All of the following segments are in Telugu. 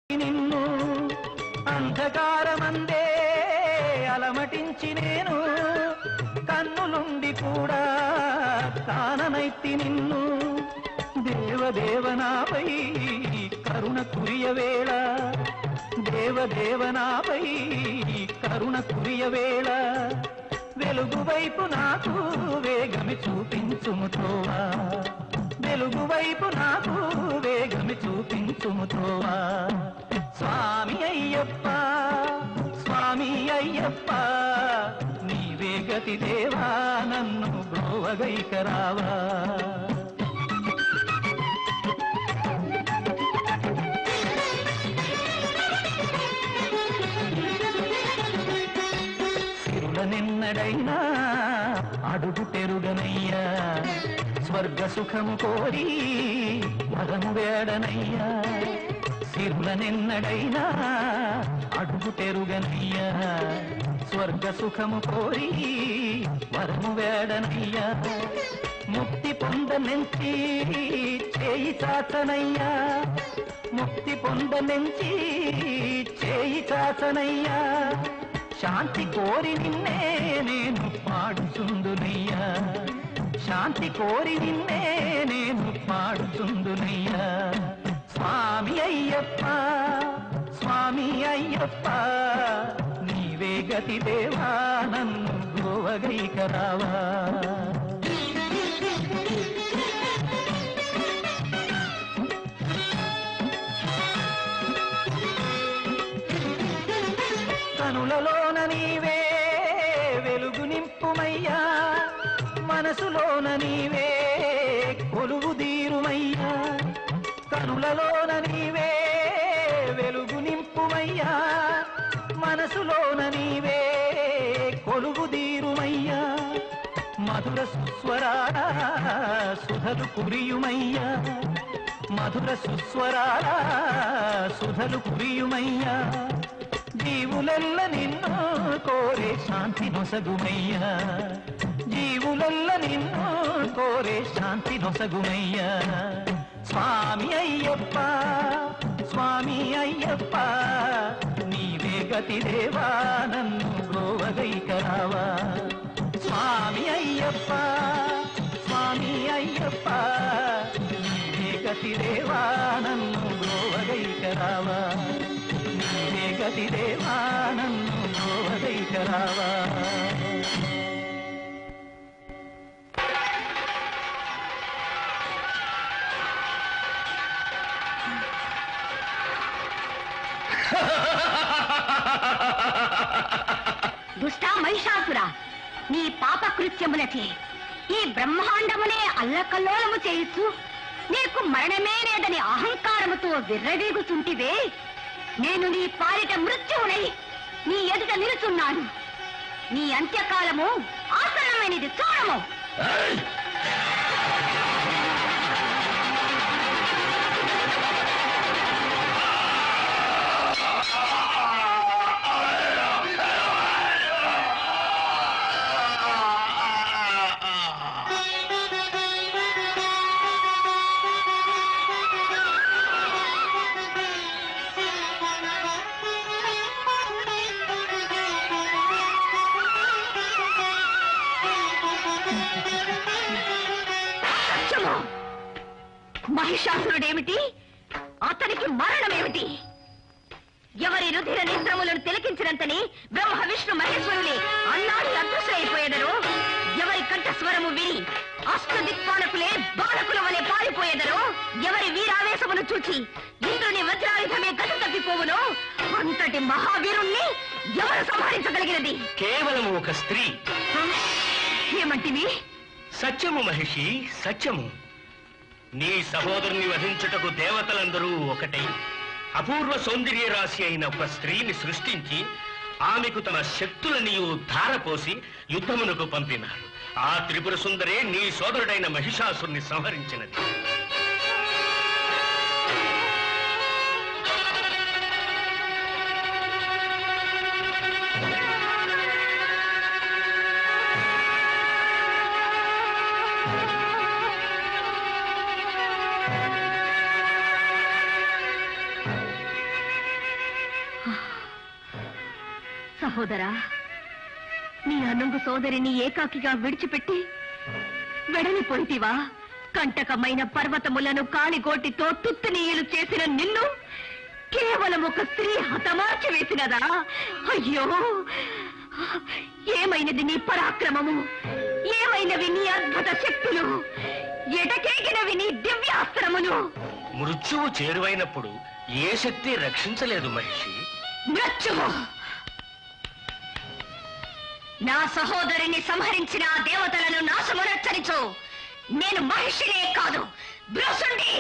నిన్ను అంధకారమందే అలమటించి నేను కన్నులుండి కూడా కాననైతి నిన్ను దేవదేవనాపై కరుణ కురియవేళ దేవదేవనాపై కరుణ కురియవేళ వెలుగు వైపు నాకు వేగమి చూపించుము త్రోవా వెలుగు వైపు నాకు వేగమి చూపించుము త్రోవా స్వామి అయ్యప్ప స్వామి అయ్యప్ప నీవే గతి దేవా నన్ను బ్రోవగైకరావా సిరుల నిన్నడైనా అడుగు పెరుగనయ్యా స్వర్గ సుఖము కోరి వరము వేడనయ్యా సిరుల నిన్నడైనా అడుగు పెరుగనయ్యా స్వర్గ సుఖము కోరి వరము వేడనయ్యా ముక్తి పొందనెంచి చేయి చాచనయ్యా ముక్తి పొందనెంచి చేయి చాచనయ్యా శాంతి కోరి నిన్నే నేను పాడుచుందునయ్యా శాంతి కోరి నిన్నే నేను పాడుచుందునయ్యా స్వామి అయ్యప్ప స్వామి అయ్యప్ప నీవే గతి దేవా నన్ను గోవగైకరావా కనులలోన నీవే వెలుగు నింపుమయ్యా మనసులోన నీవే కొలువు దీరుమయ్యా కనులలోన నీవే వెలుగు నింపుమయ్యా మనసులోన నీవే కొలువు దీరుమయ్యా మధుర సుస్వరాల సుధలు కురియుమయ్యా మధుర సుస్వరాల సుధలు కురియుమయ్యా జీవులెల్ల నిన్ను కోరే శాంతి నొసగుమయ్యా జీవులెల్ల నిన్ను కోరే శాంతి నొసగుమయ్యా స్వామి అయ్యప్ప స్వామి అయ్యప్ప నీవే గతి దేవా నన్ను బ్రోవగైకరావా స్వామి అయ్యప్ప స్వామి అయ్యప్ప నీవే గతి దేవా నన్ను బ్రోవగైకరావా నీవే గతి దేవా నన్ను బ్రోవగైకరావా దుష్ట మహిషాసుర నీ పాప కృత్యములచే ఈ బ్రహ్మాండమునే అల్లకల్లోలము చేయుచు నీకు మరణమే లేదని అహంకారముతో విర్రవీగుచుంటివే నేను నీ పాలిట మృత్యువునై నీ ఎదుట నిలుచున్నాను నీ అంత్యకాలము ఆసన్నమైనది చూడము సత్యము మహిషాసురుడేమిటి అతనికి మరణమేమిటి ఎవరి రుధిర నేత్రములను తిలకించినంతని బ్రహ్మ విష్ణు మహేశ్వరులే అన్నాడు అదృశ్యమైపోయేదరో ఎవరి కంఠ స్వరము విని అష్ట దిక్పాలకులే బాలకుల వలె పారిపోయేదరో ఎవరి వీరావేశమును చూచి ఇంద్రుని వజ్రాయుధమే గతి తప్పిపోవునో అంతటి మహావీరుణ్ణి ఎవరు సంహరించగలిగినది కేవలం ఒక స్త్రీ ఏమంటివి సత్యము మహిషి సత్యము నీ సహోదరుని వధించుటకు దేవతలందరూ ఒకటై అపూర్వ సౌందర్య రాశి అయిన ఒక స్త్రీని సృష్టించి ఆమెకు తమ శక్తులనియు ధారపోసి యుద్ధమునకు పంపినారు ఆ త్రిపుర సుందరే నీ సోదరుడైన మహిషాసుని సంహరించినది సహోదరా నీ అనుంగు సోదరిని ఏకాకిగా విడిచిపెట్టి వెడలిపోయితివా కంటకమైన పర్వతములను కాలిగోటితో తుత్తునీయులు చేసిన నిన్ను కేవలం ఒక స్త్రీ హతమార్చి వేసినదా అయ్యో ఏమైనది నీ పరాక్రమము ఏమైనవి నీ అద్భుత శక్తులు ఎటకేగినవి నీ దివ్యాస్త్రములు మృత్యువు చేరువైనప్పుడు ఏ శక్తి రక్షించలేదు మహిషి మృత్యువు నా సహోదరిని సంహరించిన ఆ దేవతలను నాశమునచ్చరించు నేను మహిషినే కాదు బ్రసుండి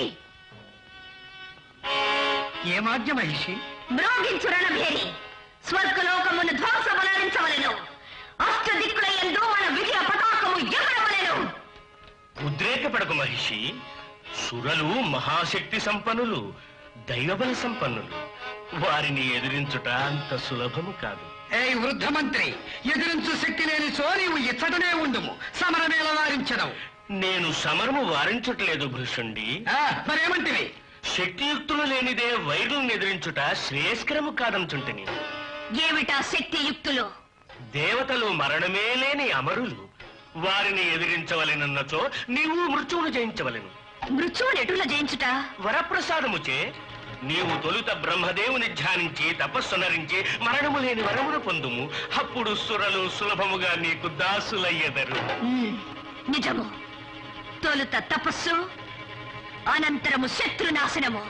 ఏమాజ్ఞ మహిషి మ్రోగించు రణభేరి స్వర్గలోకమును ధ్వంసమునరించవలెను అష్ట దిక్కుల యందు మన విజయ పతాకము ఎగరవలెను ఉద్రేకపడకు మహిషి సురలు మహాశక్తి సంపన్నులు దైవబల సంపన్నులు వారిని ఎదిరించుట అంత సులభము కాదు ఏ వృద్ధ మంత్రి ఎదిరించు శక్తి లేని సో నీవు ఇచ్చటనే ఉండుము సమరమేల వారించడం నేను సమరము వారించట్లేదు భృషుండి ఆ, మరేమంటివి శక్తియుక్తులు లేనిదే వైరులను ఎదిరించుట శ్రేయస్కరము కాదంటుంటిని ఏమిటా శక్తియుక్తులు దేవతలు మరణమే లేని అమరులు వారిని ఎదిరించవలెనన్నచో నీవు మృత్యువును జయించవలెను మృత్యువుని ఎటుల జయించుట వరప్రసాదముచే నీవు తొలుత బ్రహ్మదేవుని ధ్యానించి తపస్సునరించి మరణము లేని వరమును పొందుము అప్పుడు సురలు సులభముగా నీకు దాసులయ్యెదరు ఉమ్, నిజము తొలుత తపస్సు అనంతరము శత్రునాశనము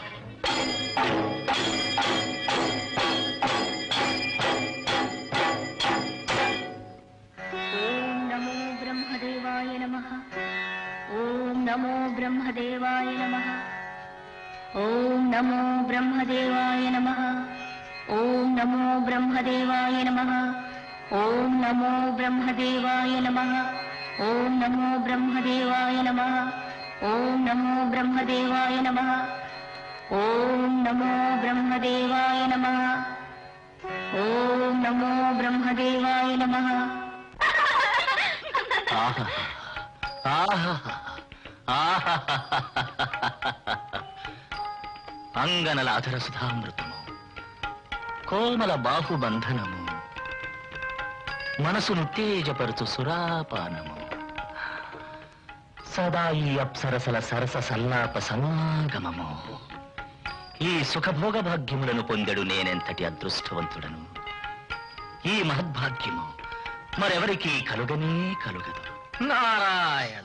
ఓం నమో బ్రహ్మదేవాయ నమ ఓం నమో బ్రహ్మదేవాయ నమ ఓం నమో బ్రహ్మదేవాయ నమ ఓం నమో బ్రహ్మదేవాయ నమ ఓం నమో బ్రహ్మదేవాయ నమ ఓం నమో బ్రహ్మదేవాయ నమ ఓం నమో బ్రహ్మదేవాయ నమ ఓం నమో బ్రహ్మదేవాయ నమ ఓం నమో బ్రహ్మదేవాయ నమ ఆహా ఆహా ఆహా అంగనల అధర సుధామృతము కోమల బాహుబంధనము మనసును తేజపరుచు సురాపానము సదా ఈ అప్సరసల సరస సల్లాప సమాగమము ఈ సుఖభోగ భాగ్యములను పొందెడు నేనెంతటి అదృష్టవంతుడను ఈ మహద్భాగ్యము మరెవరికి కలుగనే కలుగదు నారాయణ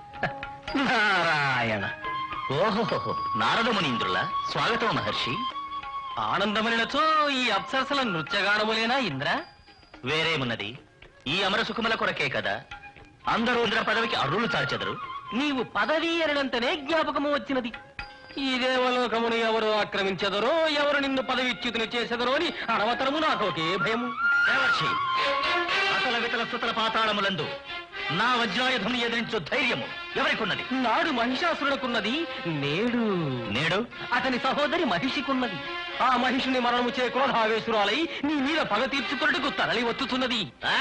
నారాయణ ఓహోహో నారద మునీంద్రుల స్వాగతం మహర్షి ఆనందమనినచో ఈ అప్సరసల నృత్యగానములేనా ఇంద్ర వేరేమున్నది ఈ అమర సుఖముల కొరకే కదా అందరూ ఇంద్ర పదవికి అర్రులు చాచెదరు నీవు పదవీ అనంతనే జ్ఞాపకము వచ్చినది ఈ దేవలోకమును ఎవరు ఆక్రమించెదరో ఎవరు నిన్ను పదవిచ్యుతుని చేసెదరో అని అనవతరము నాకు ఒకే భయము దేవర్షి అసల వితల సుతల పాతాళములందు నా వజ్రాయుధం ఎదిరించు ధైర్యము ఎవరికున్నది నాడు మహిషాసురుడుకున్నది నేడు నేడు అతని సహోదరి మహిషికున్నది ఆ మహిషుని మరణము చే క్రోధావేశురాలై నీ మీద పగ తీర్చుకున్నట్టుకు తరలి వచ్చుతున్నది ఆ!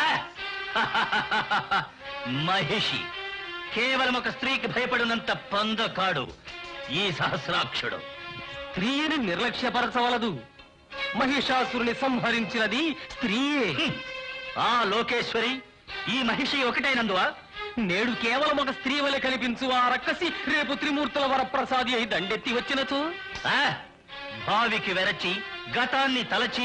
మహిషి కేవలం ఒక స్త్రీకి భయపడినంత పందకాడు ఈ సహస్రాక్షుడు స్త్రీని నిర్లక్ష్యపరచవలదు మహిషాసురుని సంహరించినది స్త్రీయే హ్మ్. ఆ లోకేశ్వరి ఈ మహిషి ఒకటైనందువా నేడు కేవలం ఒక స్త్రీ వలె కనిపించు ఆ రక్కసి రేపు త్రిమూర్తుల వరప్రసాది అయి దండెత్తి వచ్చినచో ఆ? భావికి వెరచి గతాన్ని తలచి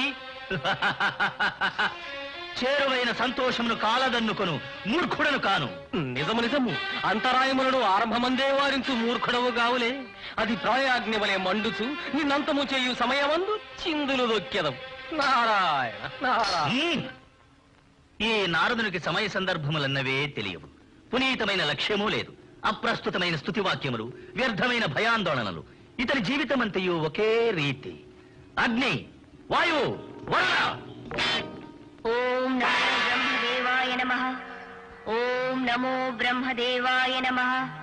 చేరువైన సంతోషమును కాలదన్నుకొను మూర్ఖుడను కాను నిజము నిజము అంతరాయములను ఆరంభమందే వారించు మూర్ఖుడవు గావులే అది ప్రాయాజ్ఞ వలె మండుచు నిన్నంతము చేయు సమయమందు చిందులు దొక్కెదం నారాయణ నారాయణ హ్మ్. ఈ నారదునికి సమయ సందర్భములన్నవే తెలియవు పునీతమైన లక్ష్యమూ లేదు అప్రస్తుతమైన స్థుతివాక్యములు వ్యర్థమైన భయాందోళనలు ఇతని జీవితమంతయు ఒకే రీతి అగ్ని వాయువు వరుణ ఓం నమో బ్రహ్మదేవాయ నమ ఓం నమో బ్రహ్మదేవాయ నమ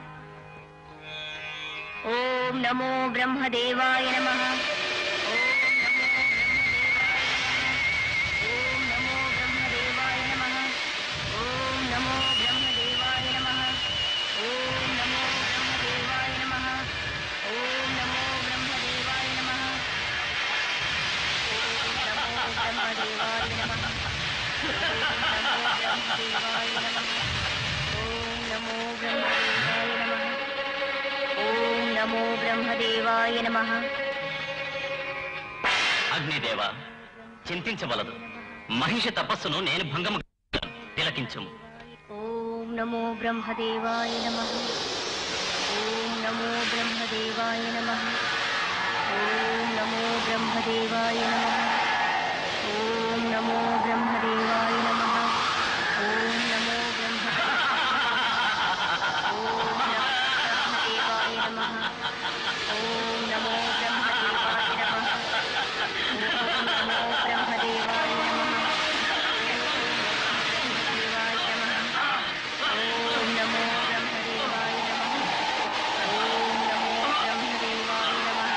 ఓం నమో బ్రహ్మదేవాయ నమ ఓం నమో బ్రహ్మదేవాయ నమ ఓం నమో బ్రహ్మదేవాయ నమ ఓం నమో బ్రహ్మదేవాయ నమ ఓం నమో బ్రహ్మదేవాయ నమ ఓం నమో బ్రహ్మదేవాయ నమ నమో బ్రహ్మదేవాయ నమః అగ్నిదేవ చింతించవలదు మహిష తపస్సును నేను భంగము తిలకించుము ఓం నమో బ్రహ్మదేవాయ నమః ఓం నమో బ్రహ్మదేవాయ నమః ఓం నమో బ్రహ్మదేవాయ నమః ఓం నమో బ్రహ్మదేవాయ నమః ఓం నమో బ్రహ్మ ఓం నమో బ్రహ్మదేవాయ నమః ఓం నమో బ్రహ్మదేవాయ నమః ఓం నమో బ్రహ్మదేవాయ నమః ఓం నమో బ్రహ్మదేవాయ నమః ఓం నమో బ్రహ్మదేవాయ నమః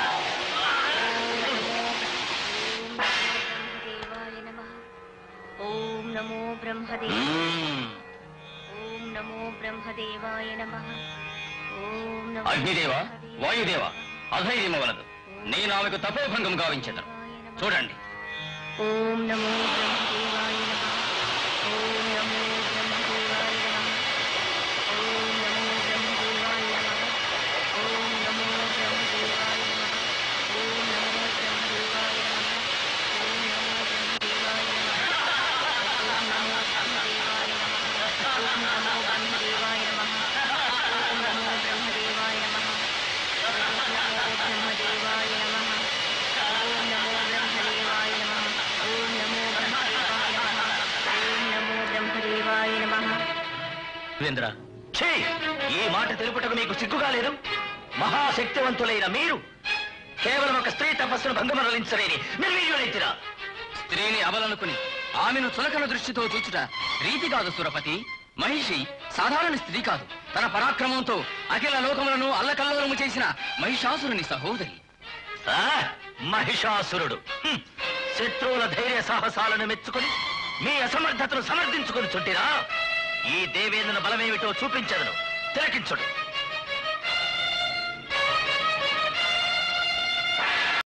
ఓం నమో బ్రహ్మదేవాయ మ్మ్. ఓం నమో బ్రహ్మదేవాయ నమః ఓం నమో అగ్నిదేవ వాయుదేవ అధైర్యమవలదు నేను ఆమెకు తపోభంగం గావించదను చూడండి ఓం నమో బ్రహ్మదేవాయ నమః ఓం నమో బ్రహ్మదేవాయ నమః ఓం నమో బ్రహ్మదేవాయ నమః ఓం నమో బ్రహ్మదేవాయ నమః ఓం నమో బ్రహ్మదేవాయ నమః ఓం నమో బ్రహ్మదేవాయ నమః ఓం నమో బ్రహ్మదేవాయ నమః ఓం నమో బ్రహ్మదేవాయ నమః ఓం నమో బ్రహ్మదేవాయ నమః ఓం నమో బ్రహ్మదేవాయ నమః ఓం నమో బ్రహ్మదేవాయ నమః ఓం నమో బ్రహ్మదేవాయ నమః ఓం నమో బ్రహ్మదేవాయ నమః వీరేంద్ర ఛీ ఈ మాట తెలుపుటకు మీకు సిగ్గుగా లేదు మహాశక్తివంతులైన మీరు కేవలం ఒక స్త్రీ తపస్సును భంగమరలించలేని నిర్వీర్యులైతిరా స్త్రీని అవలనుకుని ఆమెను చులకన దృష్టితో చూచుట రీతి కాదు సురపతి మహిషి సాధారణ స్త్రీ కాదు తన పరాక్రమంతో అఖిల లోకములను అల్లకల్లోలము చేసిన మహిషాసురుని సహోదరి ఆ, మహిషాసురుడు హ్మ్. శత్రువుల ధైర్య సాహసాలను మెచ్చుకొని మీ అసమర్థతను సమర్థించుకొని చుట్టిరా ఈ దేవేంద్రుని బలమేమిటో చూపించదను తిలకించుడు